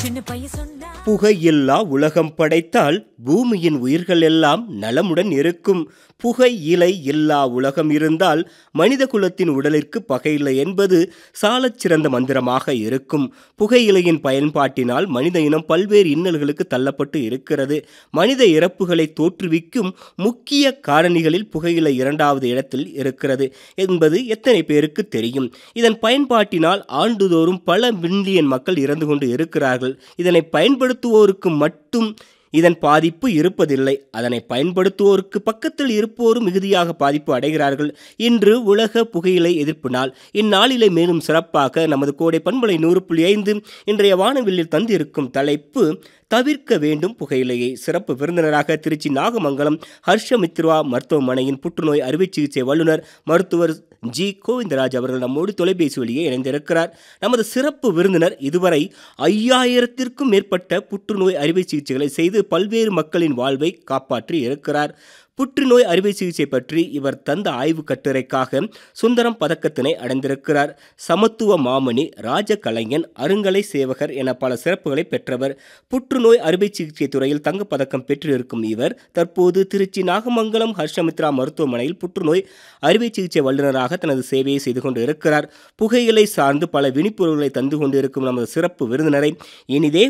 சின்ன பையன் சொன்னா புகையில்லா உலகம் படைத்தால் பூமியின் உயிர்கள் எல்லாம் நலமுடன் இருக்கும் புகை இலை இல்லா உலகம் இருந்தால் மனித குலத்தின் உடலிற்கு பகையில்லை என்பது சாலச் சிறந்த மந்திரமாக இருக்கும் புகையிலையின் பயன்பாட்டினால் மனித இனம் பல்வேறு இன்னல்களுக்கு தள்ளப்பட்டு இருக்கிறது மனித இறப்புகளை தோற்றுவிக்கும் முக்கிய காரணிகளில் புகையிலை இரண்டாவது இடத்தில் இருக்கிறது என்பது எத்தனை பேருக்கு தெரியும் இதன் பயன்பாட்டினால் ஆண்டுதோறும் பல மில்லியன் மக்கள் இறந்து கொண்டு இருக்கிறார்கள் இதனை பயன்படுத்துவோருக்கு மட்டும் இதன் பாதிப்பு இருப்பதில்லை அதனை பயன்படுத்துவோருக்கு பக்கத்தில் இருப்போரும் மிகுதியாக பாதிப்பு அடைகிறார்கள் இன்று உலக புகையிலை எதிர்ப்பு நாள் இந்நாளிலே மேலும் சிறப்பாக நமது கோடை பண்பலை நூறு புள்ளி ஐந்து இன்றைய வானவில்லில் தந்திருக்கும் தலைப்பு தவிர்க்க வேண்டும் புகையிலையை சிறப்பு விருந்தினராக திருச்சி நாகமங்கலம் ஹர்ஷமித்ரா மருத்துவமனையின் புற்றுநோய் அறுவை சிகிச்சை வல்லுநர் மருத்துவர் ஜி கோவிந்தராஜ் அவர்கள் நம்மோடு தொலைபேசி வழியே இணைந்திருக்கிறார் நமது சிறப்பு விருந்தினர் இதுவரை ஐயாயிரத்திற்கும் மேற்பட்ட புற்றுநோய் அறுவை சிகிச்சைகளை செய்து பல்வேறு மக்களின் வாழ்வை காப்பாற்றி இருக்கிறார் புற்றுநோய் அறுவை சிகிச்சை பற்றி இவர் தந்த ஆய்வு கட்டுரைக்காக சுந்தரம் பதக்கத்தினை அடைந்திருக்கிறார் சமத்துவ மாமணி ராஜ கலைஞன் அருங்கலை சேவகர் என பல சிறப்புகளை பெற்றவர் புற்றுநோய் அறுவை சிகிச்சை துறையில் தங்கப்பதக்கம் பெற்றிருக்கும் இவர் தற்போது திருச்சி நாகமங்கலம் ஹர்ஷமித்ரா மருத்துவமனையில் புற்றுநோய் அறுவை சிகிச்சை வல்லுநராக தனது சேவையை செய்து கொண்டு இருக்கிறார் புகையிலை சார்ந்து பல விழிப்புணர்வுகளை தந்து கொண்டிருக்கும் நமது சிறப்பு விருந்தினரை இனிதே